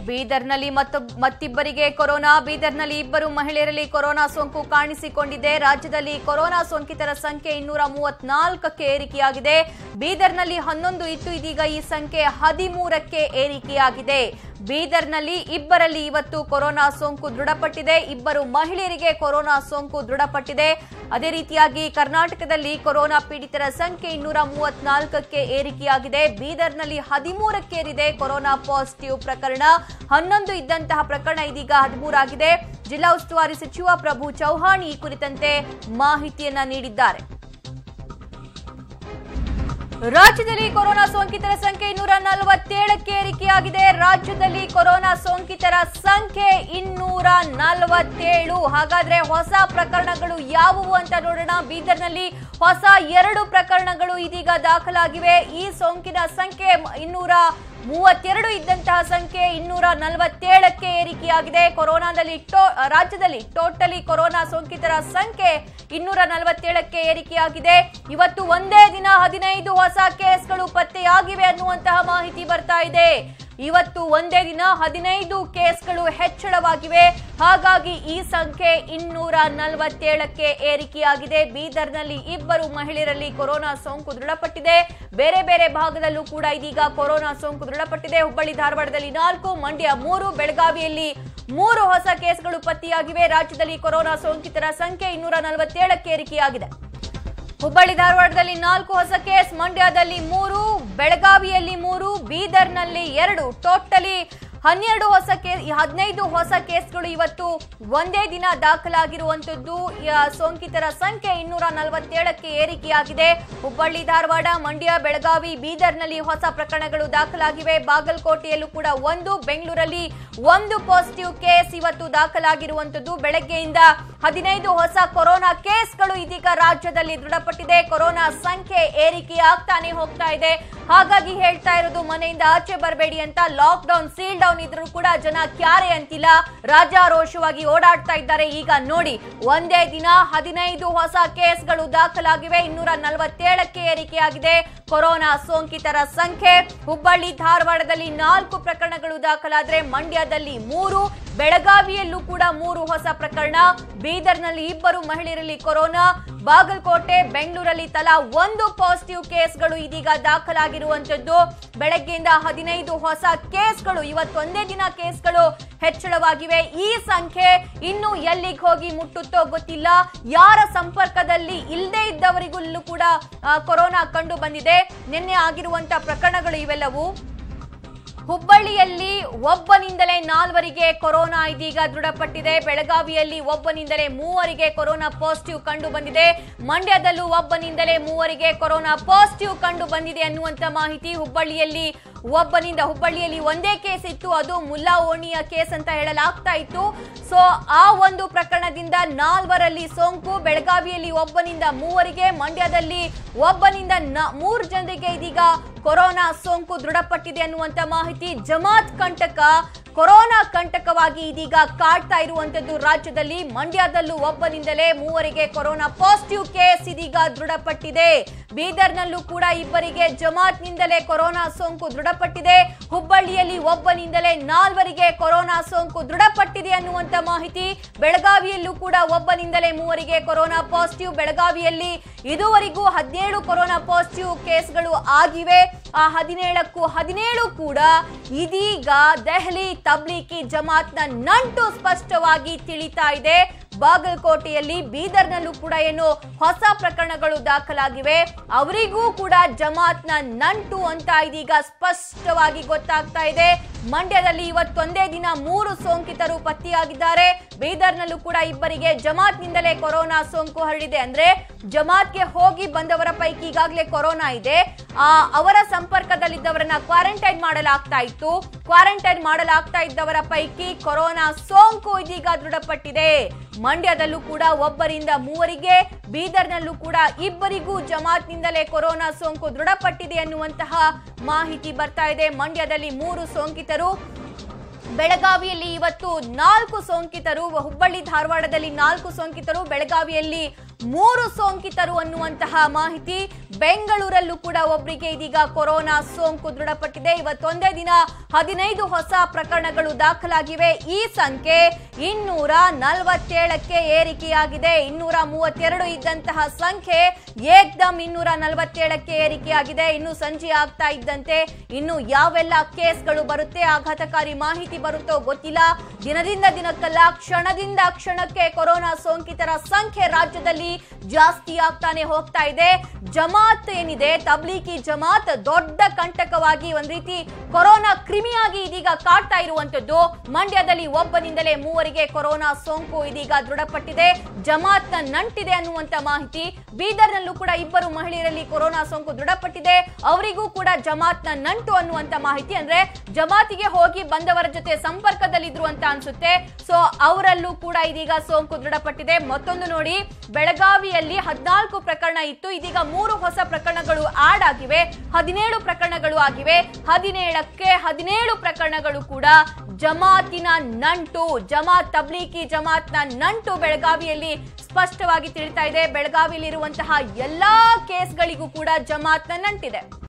ಬೀದರ್ನಲ್ಲಿ ಮತ್ತು ಮತ್ತಿಬ್ಬರಿಗೆ ಕೊರೋನಾ ಬೀದರ್ನಲ್ಲಿ ಇಬ್ಬರು ಮಹಿಳೆಯರಲ್ಲಿ ಕೊರೋನಾ ಸೋಂಕು ಕಾಣಿಸಿಕೊಂಡಿದೆ ರಾಜ್ಯದಲ್ಲಿ ಕೊರೋನಾ ಸೋಂಕಿತರ ಸಂಖ್ಯೆ ಇನ್ನೂರ ಮೂವತ್ನಾಲ್ಕಕ್ಕೆ ಏರಿಕೆಯಾಗಿದೆ ಬೀದರ್ನಲ್ಲಿ ಹನ್ನೊಂದು ಇತ್ತು ಇದೀಗ ಈ ಸಂಖ್ಯೆ ಹದಿಮೂರಕ್ಕೆ ಏರಿಕೆಯಾಗಿದೆ ಬೀದರ್ನಲ್ಲಿ ಇಬ್ಬರಲ್ಲಿ ಇವತ್ತು ಕೊರೋನಾ ಸೋಂಕು ದೃಢಪಟ್ಟಿದೆ ಇಬ್ಬರು ಮಹಿಳೆಯರಿಗೆ ಕೊರೋನಾ ಸೋಂಕು ದೃಢಪಟ್ಟಿದೆ ಅದೇ ರೀತಿಯಾಗಿ ಕರ್ನಾಟಕದಲ್ಲಿ ಕೊರೋನಾ ಪೀಡಿತರ ಸಂಖ್ಯೆ ಇನ್ನೂರ ಮೂವತ್ನಾಲ್ಕಕ್ಕೆ ಏರಿಕೆಯಾಗಿದೆ ಬೀದರ್ನಲ್ಲಿ ಹದಿಮೂರಕ್ಕೇರಿದೆ ಕೊರೋನಾ ಪಾಸಿಟಿವ್ ಪ್ರಕರಣ ಹನ್ನೊಂದು ಇದ್ದಂತಹ ಪ್ರಕರಣ ಇದೀಗ ಹದಿಮೂರಾಗಿದೆ ಜಿಲ್ಲಾ ಉಸ್ತುವಾರಿ ಸಚಿವ ಪ್ರಭು ಚೌಹಾಣ್ ಈ ಕುರಿತಂತೆ ಮಾಹಿತಿಯನ್ನ ನೀಡಿದ್ದಾರೆ ರಾಜ್ಯದಲ್ಲಿ ಕೊರೋನಾ ಸೋಂಕಿತರ ಸಂಖ್ಯೆ ಇನ್ನೂರ ನಲವತ್ತೇಳಕ್ಕೆ ಏರಿಕೆಯಾಗಿದೆ ರಾಜ್ಯದಲ್ಲಿ ಕೊರೋನಾ ಸೋಂಕಿತರ ಸಂಖ್ಯೆ ಇನ್ನೂರ ನಲವತ್ತೇಳು ಹಾಗಾದ್ರೆ ಹೊಸ ಪ್ರಕರಣಗಳು ಯಾವುವು ಅಂತ ನೋಡೋಣ ಬೀದರ್ನಲ್ಲಿ ಹೊಸ ಎರಡು ಪ್ರಕರಣಗಳು ಇದೀಗ ದಾಖಲಾಗಿವೆ ಈ ಸೋಂಕಿನ ಸಂಖ್ಯೆ ಇನ್ನೂರ ಮೂವತ್ತೆರಡು ಇದ್ದಂತಹ ಸಂಖ್ಯೆ ಇನ್ನೂರ ನಲವತ್ತೇಳಕ್ಕೆ ಏರಿಕೆಯಾಗಿದೆ ಕೊರೋನಾದಲ್ಲಿ ಟೋ ರಾಜ್ಯದಲ್ಲಿ ಟೋಟಲಿ ಕೊರೋನಾ ಸೋಂಕಿತರ ಸಂಖ್ಯೆ ಇನ್ನೂರ ನಲವತ್ತೇಳಕ್ಕೆ ಏರಿಕೆಯಾಗಿದೆ ಇವತ್ತು ಒಂದೇ ದಿನ ಹದಿನೈದು ಹೊಸ ಕೇಸ್ಗಳು ಪತ್ತೆಯಾಗಿವೆ ಅನ್ನುವಂತಹ ಮಾಹಿತಿ ಬರ್ತಾ ಇದೆ ಇವತ್ತು ಒಂದೇ ದಿನ ಹದಿನೈದು ಕೇಸ್ಗಳು ಹೆಚ್ಚಳವಾಗಿವೆ ಹಾಗಾಗಿ ಈ ಸಂಖ್ಯೆ ಇನ್ನೂರ ನಲವತ್ತೇಳಕ್ಕೆ ಏರಿಕೆಯಾಗಿದೆ ಬೀದರ್ನಲ್ಲಿ ಇಬ್ಬರು ಮಹಿಳೆಯರಲ್ಲಿ ಕೊರೋನಾ ಸೋಂಕು ದೃಢಪಟ್ಟಿದೆ ಬೇರೆ ಬೇರೆ ಭಾಗದಲ್ಲೂ ಕೂಡ ಇದೀಗ ಕೊರೋನಾ ಸೋಂಕು ದೃಢಪಟ್ಟಿದೆ ಹುಬ್ಬಳ್ಳಿ ಧಾರವಾಡದಲ್ಲಿ ನಾಲ್ಕು ಮಂಡ್ಯ ಮೂರು ಬೆಳಗಾವಿಯಲ್ಲಿ ಮೂರು ಹೊಸ ಕೇಸ್ಗಳು ಪತ್ತೆಯಾಗಿವೆ ರಾಜ್ಯದಲ್ಲಿ ಕೊರೋನಾ ಸೋಂಕಿತರ ಸಂಖ್ಯೆ ಇನ್ನೂರ ನಲವತ್ತೇಳಕ್ಕೆ ಏರಿಕೆಯಾಗಿದೆ ಹುಬ್ಬಳ್ಳಿ ಧಾರವಾಡದಲ್ಲಿ ನಾಲ್ಕು ಹೊಸ ಕೇಸ್ ಮಂಡ್ಯದಲ್ಲಿ ಮೂರು ಬೆಳಗಾವಿಯಲ್ಲಿ ಮೂರು ಬೀದರ್ನಲ್ಲಿ ಎರಡು ಟೋಟಲಿ ಹನ್ನೆರಡು ಹೊಸ ಕೇಸ್ ಹದಿನೈದು ಹೊಸ ಕೇಸ್ಗಳು ಇವತ್ತು ಒಂದೇ ದಿನ ದಾಖಲಾಗಿರುವಂತದ್ದು ಯ- ಸೋಂಕಿತರ ಸಂಖ್ಯೆ ಇನ್ನೂರ ನಲವತ್ತೇಳಕ್ಕೆ ಏರಿಕೆಯಾಗಿದೆ ಹುಬ್ಬಳ್ಳಿ ಧಾರವಾಡ ಮಂಡ್ಯ ಬೆಳಗಾವಿ ಬೀದರ್ನಲ್ಲಿ ಹೊಸ ಪ್ರಕರಣಗಳು ದಾಖಲಾಗಿವೆ ಬಾಗಲಕೋಟೆಯಲ್ಲೂ ಕೂಡ ಒಂದು ಬೆಂಗಳೂರಲ್ಲಿ ಒಂದು ಪಾಸಿಟಿವ್ ಕೇಸ್ ಇವತ್ತು ದಾಖಲಾಗಿರುವಂತದ್ದು ಬೆಳಗ್ಗೆಯಿಂದ ಹದಿನೈದು ಹೊಸ ಕೊರೋನಾ ಕೇಸ್ಗಳು ಇದೀಗ ರಾಜ್ಯದಲ್ಲಿ ದೃಢಪಟ್ಟಿದೆ ಕೊರೋನಾ ಸಂಖ್ಯೆ ಏರಿಕೆ ಆಗ್ತಾನೆ ಹೋಗ್ತಾ ಇದೆ ಹಾಗಾಗಿ ಹೇಳ್ತಾ ಇರೋದು ಮನೆಯಿಂದ ಆಚೆ ಬರಬೇಡಿ ಅಂತ ಲಾಕ್ ಡೌನ್ ಸೀಲ್ ಡೌನ್ ಇದ್ರೂ ಕೂಡ ಜನ ಕ್ಯಾರೆ ಅಂತಿಲ್ಲ ರಾಜಾರೋಷವಾಗಿ ಓಡಾಡ್ತಾ ಇದ್ದಾರೆ ಈಗ ನೋಡಿ ಒಂದೇ ದಿನ ಹದಿನೈದು ಹೊಸ ಕೇಸ್ಗಳು ದಾಖಲಾಗಿವೆ ಇನ್ನೂರ ನಲವತ್ತೇಳಕ್ಕೆ ಏರಿಕೆಯಾಗಿದೆ ಕೊರೋನಾ ಸೋಂಕಿತರ ಸಂಖ್ಯೆ ಹುಬ್ಬಳ್ಳಿ ಧಾರವಾಡದಲ್ಲಿ ನಾಲ್ಕು ಪ್ರಕರಣಗಳು ದಾಖಲಾದ್ರೆ ಮಂಡ್ಯದಲ್ಲಿ ಮೂರು ಬೆಳಗಾವಿಯಲ್ಲೂ ಕೂಡ ಮೂರು ಹೊಸ ಪ್ರಕರಣ ಬೀದರ್ನಲ್ಲಿ ಇಬ್ಬರು ಮಹಿಳೆಯರಲ್ಲಿ ಕೊರೋನಾ ಬಾಗಲಕೋಟೆ ಬೆಂಗಳೂರಲ್ಲಿ ತಲಾ ಒಂದು ಪಾಸಿಟಿವ್ ಕೇಸ್ಗಳು ಇದೀಗ ದಾಖಲಾಗಿರುವಂತದ್ದು ಬೆಳಗ್ಗೆಯಿಂದ ಹದಿನೈದು ಹೊಸ ಕೇಸ್ಗಳು ಇವತ್ತೊಂದೇ ದಿನ ಕೇಸ್ಗಳು ಹೆಚ್ಚಳವಾಗಿವೆ ಈ ಸಂಖ್ಯೆ ಇನ್ನು ಎಲ್ಲಿಗೆ ಹೋಗಿ ಮುಟ್ಟುತ್ತೋ ಗೊತ್ತಿಲ್ಲ ಯಾರ ಸಂಪರ್ಕದಲ್ಲಿ ಇಲ್ಲದೆ ಇದ್ದವರಿಗೂ ಕೂಡ ಆ, ಕೊರೋನಾ ಕಂಡು ಬಂದಿದೆ ನಿನ್ನೆ ಆಗಿರುವಂತ ಪ್ರಕರಣಗಳು ಇವೆಲ್ಲವೂ ಹುಬ್ಬಳ್ಳಿಯಲ್ಲಿ ಒಬ್ಬನಿಂದಲೇ ನಾಲ್ವರಿಗೆ ಕೊರೋನಾ ಇದೀಗ ದೃಢಪಟ್ಟಿದೆ ಬೆಳಗಾವಿಯಲ್ಲಿ ಒಬ್ಬನಿಂದಲೇ ಮೂವರಿಗೆ ಕೊರೋನಾ ಪಾಸಿಟಿವ್ ಕಂಡು ಬಂದಿದೆ ಮಂಡ್ಯದಲ್ಲೂ ಒಬ್ಬನಿಂದಲೇ ಮೂವರಿಗೆ ಕೊರೋನಾ ಪಾಸಿಟಿವ್ ಕಂಡು ಬಂದಿದೆ ಅನ್ನುವಂತ ಮಾಹಿತಿ ಹುಬ್ಬಳ್ಳಿಯಲ್ಲಿ ಒಬ್ಬನಿಂದ ಹುಬ್ಬಳ್ಳಿಯಲ್ಲಿ ಒಂದೇ ಕೇಸ್ ಇತ್ತು ಅದು ಮುಲ್ಲಾ ಓಣಿಯ ಕೇಸ್ ಅಂತ ಹೇಳಲಾಗ್ತಾ ಇತ್ತು ಸೊ ಆ ಒಂದು ಪ್ರಕರಣದಿಂದ ನಾಲ್ವರಲ್ಲಿ ಸೋಂಕು ಬೆಳಗಾವಿಯಲ್ಲಿ ಒಬ್ಬನಿಂದ ಮೂವರಿಗೆ ಮಂಡ್ಯದಲ್ಲಿ ಒಬ್ಬನಿಂದ ನ- ಮೂರು ಜನರಿಗೆ ಇದೀಗ ಕೊರೋನಾ ಸೋಂಕು ದೃಢಪಟ್ಟಿದೆ ಅನ್ನುವಂತ ಮಾಹಿತಿ ಜಮಾತ್ ಕಂಟಕ ಕೊರೋನಾ ಕಂಟಕವಾಗಿ ಇದೀಗ ಕಾಡ್ತಾ ಇರುವಂತದ್ದು ರಾಜ್ಯದಲ್ಲಿ ಮಂಡ್ಯದಲ್ಲೂ ಒಬ್ಬನಿಂದಲೇ ಮೂವರಿಗೆ ಕೊರೋನಾ ಪಾಸಿಟಿವ್ ಕೇಸ್ ಇದೀಗ ದೃಢಪಟ್ಟಿದೆ ಬೀದರ್ನಲ್ಲೂ ಕೂಡ ಇಬ್ಬರಿಗೆ ಜಮಾತ್ನಿಂದಲೇ ಕೊರೋನಾ ಸೋಂಕು ದೃಢಪಟ್ಟಿದೆ ಹುಬ್ಬಳ್ಳಿಯಲ್ಲಿ ಒಬ್ಬನಿಂದಲೇ ನಾಲ್ವರಿಗೆ ಕೊರೋನಾ ಸೋಂಕು ದೃಢಪಟ್ಟಿದೆ ಅನ್ನುವಂತ ಮಾಹಿತಿ ಬೆಳಗಾವಿಯಲ್ಲೂ ಕೂಡ ಒಬ್ಬನಿಂದಲೇ ಮೂವರಿಗೆ ಕೊರೋನಾ ಪಾಸಿಟಿವ್ ಬೆಳಗಾವಿಯಲ್ಲಿ ಇದುವರೆಗೂ ಹದಿನೇಳು ಕೊರೋನಾ ಪಾಸಿಟಿವ್ ಕೇಸ್ಗಳು ಆಗಿವೆ ಆ ಹದಿನೇಳಕ್ಕೂ ಹದಿನೇಳು ಕೂಡ ಇದೀಗ ದೆಹಲಿ ತಬ್ಲೀಕಿ ಜಮಾತ್ನ ನಂಟು ಸ್ಪಷ್ಟವಾಗಿ ತಿಳಿತಾ ಇದೆ ಬಾಗಲಕೋಟೆಯಲ್ಲಿ ಬೀದರ್ನಲ್ಲೂ ಕೂಡ ಏನು ಹೊಸ ಪ್ರಕರಣಗಳು ದಾಖಲಾಗಿವೆ ಅವರಿಗೂ ಕೂಡ ಜಮಾತ್ನ ನಂಟು ಅಂತ ಇದೀಗ ಸ್ಪಷ್ಟವಾಗಿ ಗೊತ್ತಾಗ್ತಾ ಇದೆ ಮಂಡ್ಯದಲ್ಲಿ ಇವತ್ತೊಂದೇ ದಿನ ಮೂರು ಸೋಂಕಿತರು ಪತ್ತೆಯಾಗಿದ್ದಾರೆ ಬೀದರ್ನಲ್ಲೂ ಕೂಡ ಇಬ್ಬರಿಗೆ ಜಮಾತ್ನಿಂದಲೇ ಕೊರೋನಾ ಸೋಂಕು ಹರಡಿದೆ ಅಂದ್ರೆ ಜಮಾತ್ಗೆ ಹೋಗಿ ಬಂದವರ ಪೈಕಿ ಈಗಾಗಲೇ ಕೊರೋನಾ ಇದೆ ಆ ಅವರ ಸಂಪರ್ಕದಲ್ಲಿದ್ದವರನ್ನ ಕ್ವಾರಂಟೈನ್ ಮಾಡಲಾಗ್ತಾ ಇತ್ತು ಕ್ವಾರಂಟೈನ್ ಮಾಡಲಾಗ್ತಾ ಇದ್ದವರ ಪೈಕಿ ಕೊರೋನಾ ಸೋಂಕು ಇದೀಗ ದೃಢಪಟ್ಟಿದೆ ಮಂಡ್ಯದಲ್ಲೂ ಕೂಡ ಒಬ್ಬರಿಂದ ಮೂವರಿಗೆ ಬೀದರ್ನಲ್ಲೂ ಕೂಡ ಇಬ್ಬರಿಗೂ ಜಮಾತ್ನಿಂದಲೇ ಕೊರೋನಾ ಸೋಂಕು ದೃಢಪಟ್ಟಿದೆ ಅನ್ನುವಂತಹ ಮಾಹಿತಿ ಬರ್ತಾ ಇದೆ ಮಂಡ್ಯದಲ್ಲಿ ಮೂರು ಸೋಂಕಿತರು ಬೆಳಗಾವಿಯಲ್ಲಿ ಇವತ್ತು ನಾಲ್ಕು ಸೋಂಕಿತರು ಹುಬ್ಬಳ್ಳಿ ಧಾರವಾಡದಲ್ಲಿ ನಾಲ್ಕು ಸೋಂಕಿತರು ಬೆಳಗಾವಿಯಲ್ಲಿ ಮೂರು ಸೋಂಕಿತರು ಅನ್ನುವಂತಹ ಮಾಹಿತಿ ಬೆಂಗಳೂರಲ್ಲೂ ಕೂಡ ಒಬ್ಬರಿಗೆ ಇದೀಗ ಕೊರೋನಾ ಸೋಂಕು ದೃಢಪಟ್ಟಿದೆ ಇವತ್ತೊಂದೇ ದಿನ ಹದಿನೈದು ಹೊಸ ಪ್ರಕರಣಗಳು ದಾಖಲಾಗಿವೆ ಈ ಸಂಖ್ಯೆ ಇನ್ನೂರ ನಲವತ್ತೇಳಕ್ಕೆ ಏರಿಕೆಯಾಗಿದೆ ಇನ್ನೂರ ಮೂವತ್ತೆರಡು ಇದ್ದಂತಹ ಸಂಖ್ಯೆ ಏಕ್ದಮ್ ಇನ್ನೂರ ನಲವತ್ತೇಳಕ್ಕೆ ಏರಿಕೆಯಾಗಿದೆ ಇನ್ನು ಸಂಜೆ ಆಗ್ತಾ ಇದ್ದಂತೆ ಇನ್ನು ಯಾವೆಲ್ಲ ಕೇಸ್ಗಳು ಬರುತ್ತೆ ಆಘಾತಕಾರಿ ಮಾಹಿತಿ ಬರುತ್ತೋ ಗೊತ್ತಿಲ್ಲ ದಿನದಿಂದ ದಿನಕ್ಕಲ್ಲ ಕ್ಷಣದಿಂದ ಕ್ಷಣಕ್ಕೆ ಕೊರೋನಾ ಸೋಂಕಿತರ ಸಂಖ್ಯೆ ರಾಜ್ಯದಲ್ಲಿ ಜಾಸ್ತಿ ಆಗ್ತಾನೆ ಹೋಗ್ತಾ ಇದೆ ಜಮಾತ್ ಏನಿದೆ ತಬ್ಲೀಕಿ ಜಮಾತ್ ದೊಡ್ಡ ಕಂಟಕವಾಗಿ ಒಂದ್ ರೀತಿ ಕೊರೋನಾ ಕ್ರಿಮಿಯಾಗಿ ಇದೀಗ ಕಾಡ್ತಾ ಇರುವಂತದ್ದು ಮಂಡ್ಯದಲ್ಲಿ ಒಬ್ಬನಿಂದಲೇ ಮೂವರಿಗೆ ಕೊರೋನಾ ಸೋಂಕು ಇದೀಗ ದೃಢಪಟ್ಟಿದೆ ಜಮಾತ್ನ ನಂಟಿದೆ ಅನ್ನುವಂತ ಮಾಹಿತಿ ಬೀದರ್ನಲ್ಲೂ ಕೂಡ ಇಬ್ಬರು ಮಹಿಳೆಯರಲ್ಲಿ ಕೊರೋನಾ ಸೋಂಕು ದೃಢಪಟ್ಟಿದೆ ಅವರಿಗೂ ಕೂಡ ಜಮಾತ್ನ ನಂಟು ಅನ್ನುವಂತ ಮಾಹಿತಿ ಅಂದ್ರೆ ಜಮಾತಿಗೆ ಹೋಗಿ ಬಂದವರ ಜೊತೆ ಸಂಪರ್ಕದಲ್ಲಿದ್ರು ಅಂತ ಅನ್ಸುತ್ತೆ ಸೊ ಅವರಲ್ಲೂ ಕೂಡ ಇದೀಗ ಸೋಂಕು ದೃಢಪಟ್ಟಿದೆ ಮತ್ತೊಂದು ನೋಡಿ ಬೆಳಗಾವಿಯಲ್ಲಿ ಹದಿನಾಲ್ಕು ಪ್ರಕರಣ ಇತ್ತು ಇದೀಗ ಮೂರು ಹೊಸ ಪ್ರಕರಣಗಳು ಆಡ್ ಆಗಿವೆ ಹದಿನೇಳು ಪ್ರಕರಣಗಳು ಆಗಿವೆ ಹದಿನೇಳಕ್ಕೆ ಹದಿನೇಳು ಪ್ರಕರಣಗಳು ಕೂಡ ಜಮಾತಿನ ನಂಟು ಜಮಾತ್ ತಬ್ಲೀಕಿ ಜಮಾತ್ನ ನಂಟು ಬೆಳಗಾವಿಯಲ್ಲಿ ಸ್ಪಷ್ಟವಾಗಿ ತಿಳಿತಾ ಇದೆ ಬೆಳಗಾವಿಯಲ್ಲಿರುವಂತಹ ಎಲ್ಲಾ ಕೇಸ್ಗಳಿಗೂ ಕೂಡ ಜಮಾತ್ನ ನಂಟಿದೆ